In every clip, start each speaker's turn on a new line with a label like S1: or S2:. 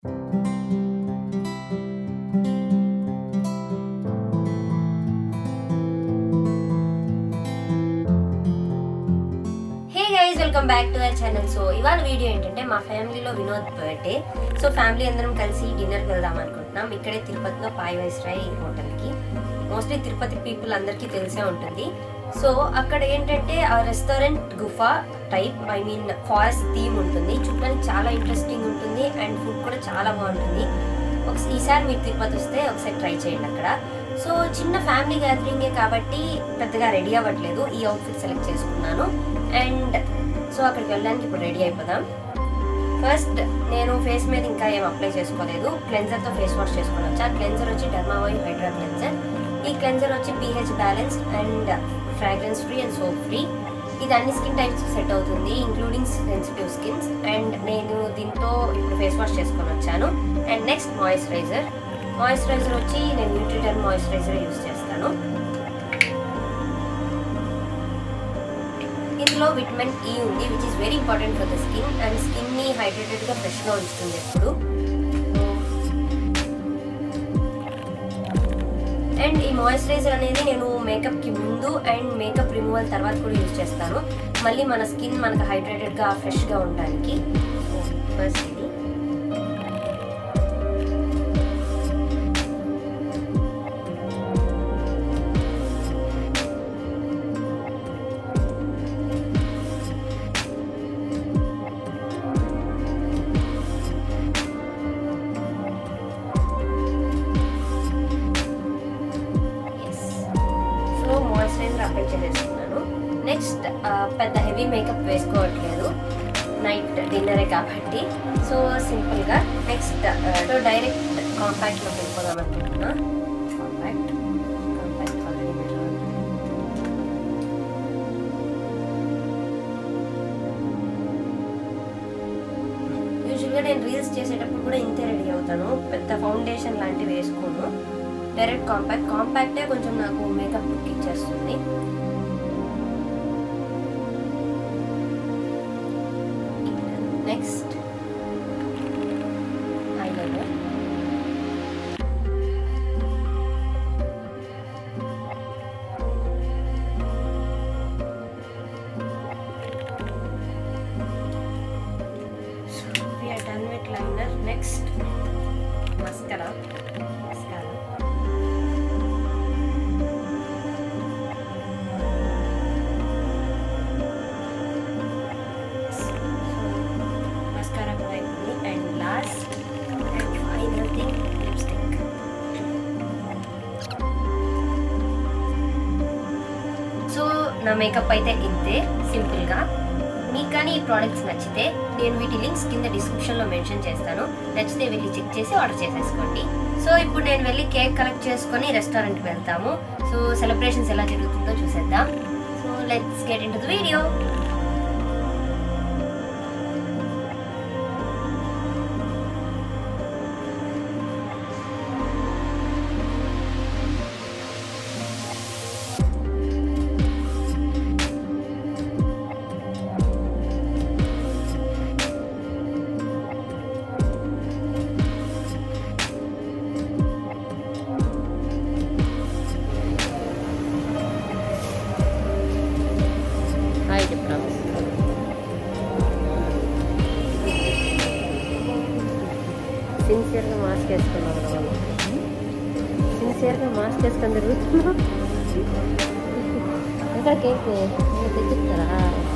S1: Hey guys welcome back to our channel so ఇవాళ video ఏంటంటే మా ఫ్యామిలీలో వినోద్ బర్త్డే సో ఫ్యామిలీ అందరం కలిసి డిన్నర్కి వెళ్దాం అనుకుంటున్నాం ఇక్కడే తిరుపతిలో పాయ్ వైస్రాయ్ హోటల్కి మోస్ట్లీ తిరుపతి పీపుల్ అందరికీ తెలిసే ఉంటుంది సో అక్కడ ఏంటంటే ఆ రెస్టారెంట్ గుఫా type I mean forest theme ఉంటుంది చూడడానికి చాలా ఇంట్రెస్టింగ్ ఉంటుంది అండ్ ఫుడ్ కూడా చాలా బాగుంటుంది ఒక ఈసారి మీరు తిరుపతి వస్తే ఒకసారి ట్రై చేయండి అక్కడ సో చిన్న ఫ్యామిలీ గ్యాదరింగే కాబట్టి పెద్దగా రెడీ అవ్వట్లేదు ఈ అవుట్ఫిట్ సెలెక్ట్ చేసుకున్నాను అండ్ సో అక్కడికి వెళ్ళడానికి ఇప్పుడు రెడీ అయిపోదాం ఫస్ట్ నేను ఫేస్ మీద ఇంకా ఏం అప్లై చేసుకోలేదు క్లెన్జర్తో ఫేస్ వాష్ చేసుకొని వచ్చా క్లెన్జర్ వచ్చి డర్మావాయ్ హైడ్రా క్లెన్జర్ ఈ క్లెన్జర్ వచ్చి pH balance and fragrance free and soap free ఇది అన్ని స్కిన్ టైప్స్ సెట్ అవుతుంది ఇంక్లూడింగ్ సెన్సిటివ్ స్కిన్స్ అండ్ నేను దీంతో ఇప్పుడు ఫేస్ వాష్ చేసుకొని వచ్చాను అండ్ నెక్స్ట్ మాయిశ్చరైజర్ మాయిశ్చరైజర్ వచ్చి నేను న్యూట్రిటర్మ్ మాయిశ్చరైజర్ యూస్ చేస్తాను ఇందులో విటమిన్ ఈ ఉంది which is very important for the skin and skin ని హైడ్రేటెడ్ గా ఫ్రెష్ గా ఉంచుతుంది ఎప్పుడు అండ్ ఈ మాయిశ్చరైజర్ అనేది నేను మేకప్ కి ముందు అండ్ మేకప్ రిమూవల్ తర్వాత కూడా యూజ్ చేస్తాను మళ్ళీ మన స్కిన్ మనకు హైడ్రేటెడ్ గా ఫ్రెష్ గా ఉండడానికి ఫస్ట్ ఇది ఎస్ సో మాయిశ్చరైజర్ అప్లై చేసేసుకున్నాను నెక్స్ట్ పెద్ద హెవీ మేకప్ వేసుకోవట్లేదు నైట్ డిన్నరే కాబట్టి సో సింపుల్గా నెక్స్ట్ సో డైరెక్ట్ కాంపాక్ట్లోకి వెళ్ళిపోదాం అనుకుంటున్నా కాంపాక్ట్ కాంపాక్ట్ ఆల్రెడీ మీరు యూజువల్గా నేను రీల్స్ చేసేటప్పుడు కూడా ఇంతే రెడీ అవుతాను పెద్ద ఫౌండేషన్ లాంటివి వేసుకోను డైరెక్ట్ కాంపాక్ట్ కాంపాక్టే కొంచెం నాకు మేకప్ లుక్ ఇచ్చేస్తుంది next eyeliner So we are done with liner. Next, mascara. Mascara. So, mascara కూడా అయిపోయింది and last and final thing lipstick so నా మేకప్ అయితే ఇంతే సింపుల్గా మీకు కానీ ఈ ప్రోడక్ట్స్ నచ్చితే నేను వీటి లింక్స్ కింద డిస్క్రిప్షన్లో మెన్షన్ చేస్తాను నచ్చితే వెళ్ళి చెక్ చేసి ఆర్డర్ చేసేసుకోండి సో ఇప్పుడు నేను వెళ్ళి కేక్ కలెక్ట్ చేసుకొని రెస్టారెంట్కి వెళ్తాము సో సెలబ్రేషన్స్ ఎలా జరుగుతుందో చూసేద్దాం so let's get into the video hi చెప్పాము సిన్సియర్గా మాస్క్ వేసుకున్నాం మనం సిన్సియర్గా మాస్క్ వేసుకొని తిరుగుతున్నాం ఇంకా కేక్ తెచ్చిస్తారా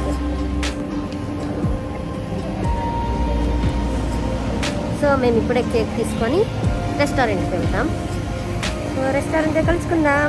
S1: సో మేము ఇప్పుడే కేక్ తీసుకొని రెస్టారెంట్కి వెళ్తాం సో రెస్టారెంట్కి కలుసుకుందాం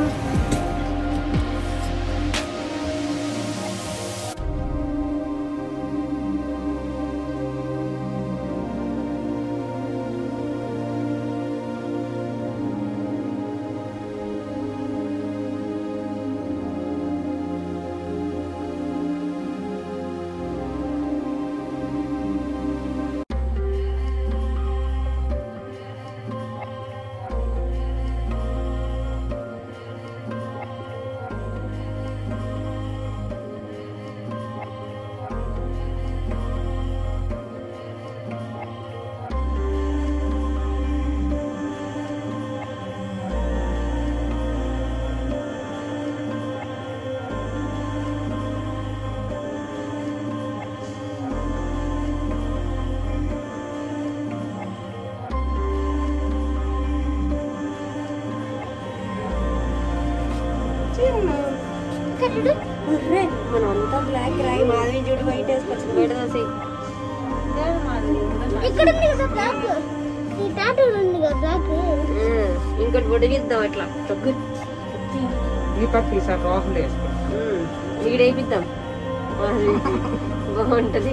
S2: కట్టుడు
S1: అర్రే, మనం అంతా బ్లాక్ రాయి మాధవి చూడు బయట వేసుకొచ్చింది బయట దోసే
S2: ఇక్కడ ఉంది కదా బ్లాక్ ఈ టాటూ ఉంది కదా బ్లాక్
S1: ఇంకోటి పొడిగిద్దాం అట్లా తగ్గు
S3: ఈ పక్క ఈసారి రాహుల్ వేసుకో
S1: ఈడేపిద్దాం మాధవికి బాగుంటది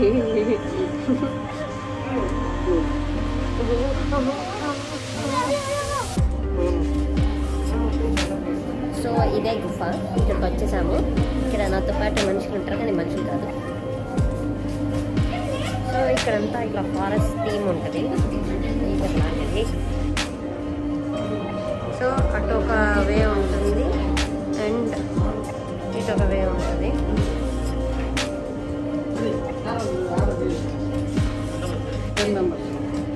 S1: సో ఇదే గుఫ ఇక్కడికి వచ్చేసాము ఇక్కడ నాతో పాటు మనుషులు ఉంటారు కానీ మనుషులు కాదు సో ఇక్కడంతా ఇట్లా ఫారెస్ట్ థీమ్ ఉంటుంది నేచర్ లాంటిది సో అటు ఒక వే ఉంటుంది అండ్ ఇటు ఒక వే ఉంటుంది
S3: టెన్ మెంబర్స్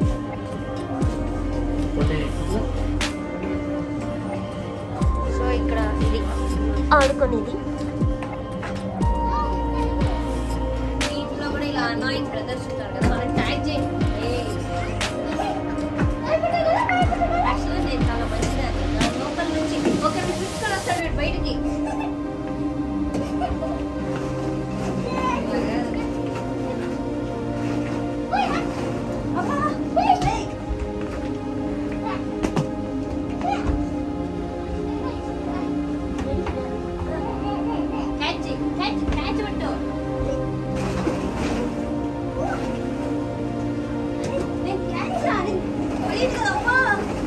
S1: సో ఇక్కడ ఇది ఆడుకునేది దీంట్లో కూడా ఇలా అనాయింగ్ ప్రదర్శిస్తారు కదా మనం ట్యాగ్ చేయండి యాక్చువల్గా నేను చాలా మంచిదాన్ని నా లోపల నుంచి ఒకరిని తీసుకొని వస్తాడు వీడు బయటికి క్యాచ్ క్యాచ్ క్యాచ్ పట్టు నేను క్యాచ్ రాని పోయింది అమ్మా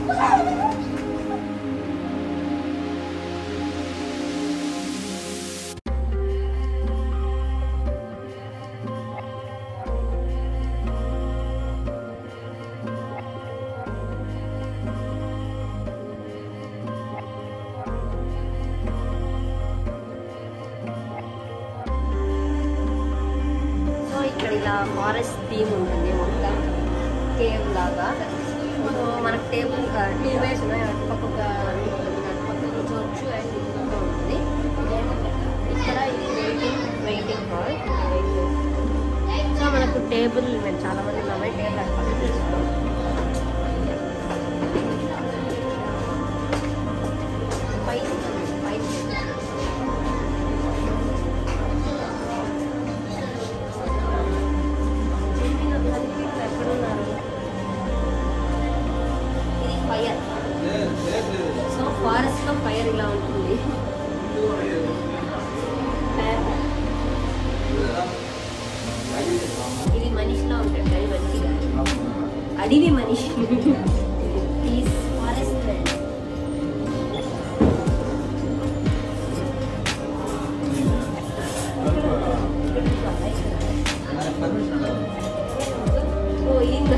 S1: సో ఇక్కడ ఇలా ఫారెస్ట్ థీమ్ ఉంటుంది మొత్తం కేవ్ లాగా సో మనకు టేబుల్ టూ వేస్ ఉన్నాయి అటుపక్క ఒక అటుపక్క కూర్చోవచ్చు అండ్ ఇటుపక్క ఉంటుంది ఇక్కడ ఇది వెయిటింగ్ వెయిటింగ్ హాల్ సో మనకు టేబుల్ మేము చాలా మంది ఉన్నాము టేబుల్ అటు పక్క తీసుకోవాలి పైన పైన ఎక్కడున్నారు ఇది ఫైర్ సో ఫారెస్ట్ లో ఫైర్ ఇలా ఉంటుంది ఇది మనిషిలో ఉంటాడు కానీ మనిషి కాదు అడివి మనిషి ఈస్ ఫారెస్ట్ ఓ ఇందా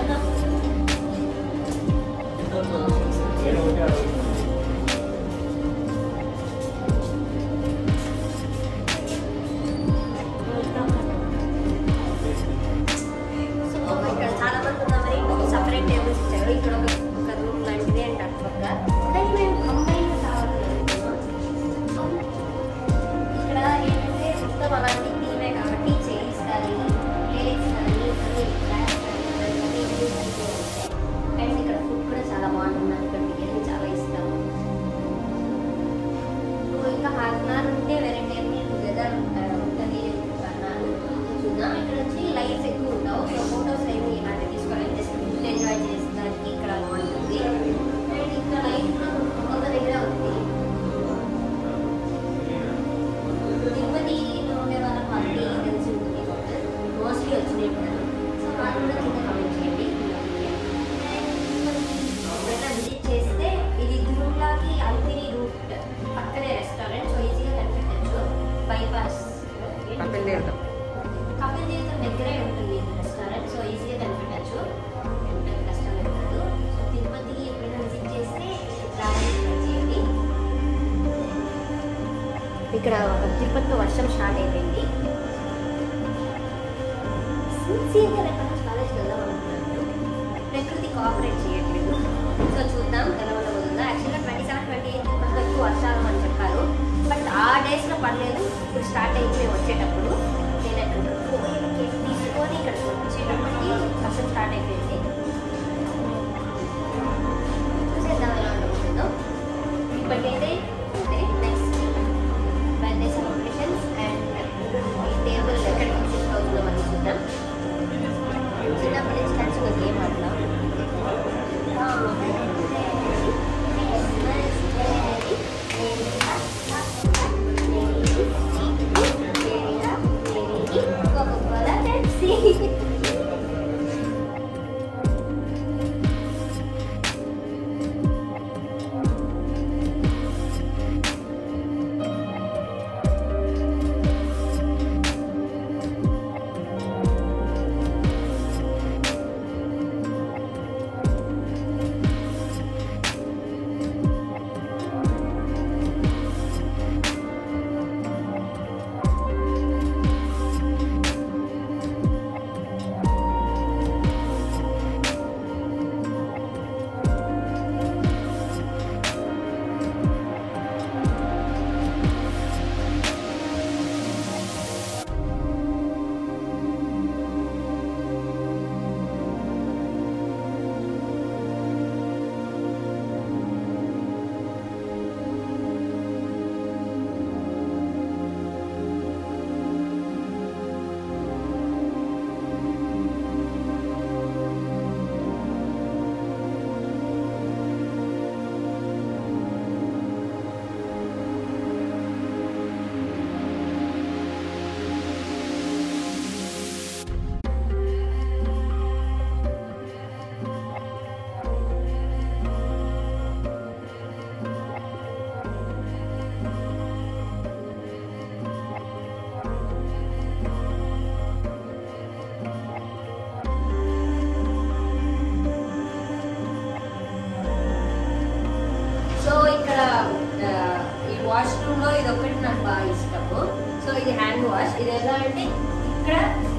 S1: సో ఇక్కడ చాలా మంది ఉన్నామని ఇంకొక సపరేట్ టేబుల్స్ ఇచ్చారు ఇక్కడ ఒక ఒక రూమ్ లాంటిది అండ్ అటుపక్క కానీ మేము కంబైన్ కావాలనుకుంటున్నాం ఇక్కడ ఏంటంటే మొత్తం అలాంటి థీమే కాబట్టి చైర్స్ కానీ ప్లేట్స్ కానీ అన్ని గ్లాస్ కానీ అన్ని యూజ్ అయితే ఉంటాయి అండ్ ఇక్కడ ఫుడ్ కూడా చాలా బాగుంటుంది నాకు ఇక్కడ బిర్యానీ చాలా ఇష్టం సో ఇంకా హాఫ్ అన్ అవర్ ఉంటే వేరే టేబుల్ టుగెదర్ ఉంటుంది అన్నారు చూద్దాం ఇక్కడ వచ్చి లైట్స్ ఎక్కువ ఉండవు సో ఫొటోస్ ఏమి ఇలాంటి తీసుకోవాలి జస్ట్ ఫుడ్ ఎంజాయ్ చేసడానికి ఇక్కడ బాగుంటుంది అండ్ ఇంకా లైట్ ఒక దగ్గర ఉంది తిరుపతిలో ఉండే వాళ్ళ పార్టీ తెలిసి ఉంటుంది మోస్ట్లీ వచ్చినాయి కూడా సో వాళ్ళు కూడా కింద కమెంట్ చేయండి ఎప్పుడైనా విజిట్ చేస్తే ఇది దుర్గాకి అల్పిరి రూట్ పక్కనే రెస్టారెంట్ సో ఈజీగా కనిపెట్టచ్చు బైపాస్
S3: కపిల్ తీర్థం
S1: కపిల్ తీర్థం దగ్గరే ఉంటుంది ఈ రెస్టారెంట్ సో ఈజీగా కనిపెట్టచ్చు ఎంత కష్టం లేదు సో తిరుపతి ఎప్పుడైనా విజిట్ చేస్తే ట్రావెల్ చేయండి ఇక్కడ తిరుపతిలో వర్షం స్టార్ట్ అయిపోయింది సిన్సియర్గా ఎక్కడ కాలేజ్కి వెళ్దాం అనుకుంటున్నాను ప్రకృతి కోఆపరేట్ చేయట్లేదు సో చూద్దాం ఎలా ఉండబోతుందో యాక్చువల్గా ట్వంటీ సెవెన్ ట్వంటీ ఎయిట్ కొంచెం ఎక్కువ వర్షాలు అని చెప్పారు బట్ ఆ డేస్లో పడలేదు ఇప్పుడు స్టార్ట్ అయింది మేము వచ్చేటప్పుడు నేను అక్కడికి పోయి కేక్ తీసుకొని ఇక్కడికి వచ్చేటప్పటికి వర్షం స్టార్ట్ అయిపోయింది చూసేద్దాం ఎలా ఉండబోతుందో ఇప్పటికైతే అంటే నెక్స్ట్ వాష్రూమ్ లో ఇది ఒకటి నాకు బాగా ఇష్టము సో ఇది హ్యాండ్ వాష్ ఇది ఎలా అంటే ఇక్కడ